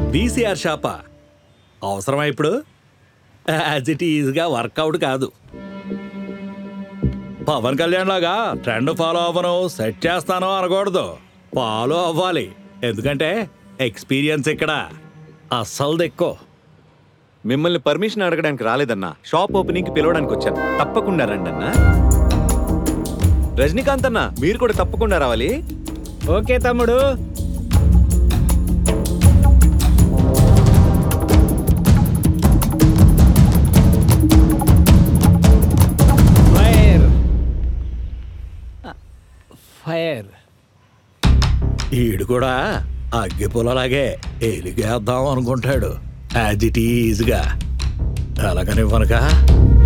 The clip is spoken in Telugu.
బీసీఆర్ షాపా అవసరమా ఇప్పుడు యాజ్ ఇట్ ఈజ్గా వర్కౌట్ కాదు పవన్ కళ్యాణ్ లాగా ట్రెండ్ ఫాలో అవ్వను సెట్ చేస్తాను అనకూడదు ఫాలో అవ్వాలి ఎందుకంటే ఎక్స్పీరియన్స్ ఇక్కడ అస్సలు ఎక్కువ మిమ్మల్ని పర్మిషన్ అడగడానికి రాలేదన్నా షాప్ ఓపెనింగ్ కి పిలవడానికి వచ్చాను తప్పకుండా రండి అన్నా రజనీకాంత్ అన్న మీరు కూడా తప్పకుండా రావాలి ఓకే తమ్ముడు ఫైర్ ఫైర్ ఈడు కూడా అగ్గి పుల్లలాగే ఎలిగేద్దాం అనుకుంటాడు యాజ్ ఇట్ ఈజ్గా అలాగనివ్వనుక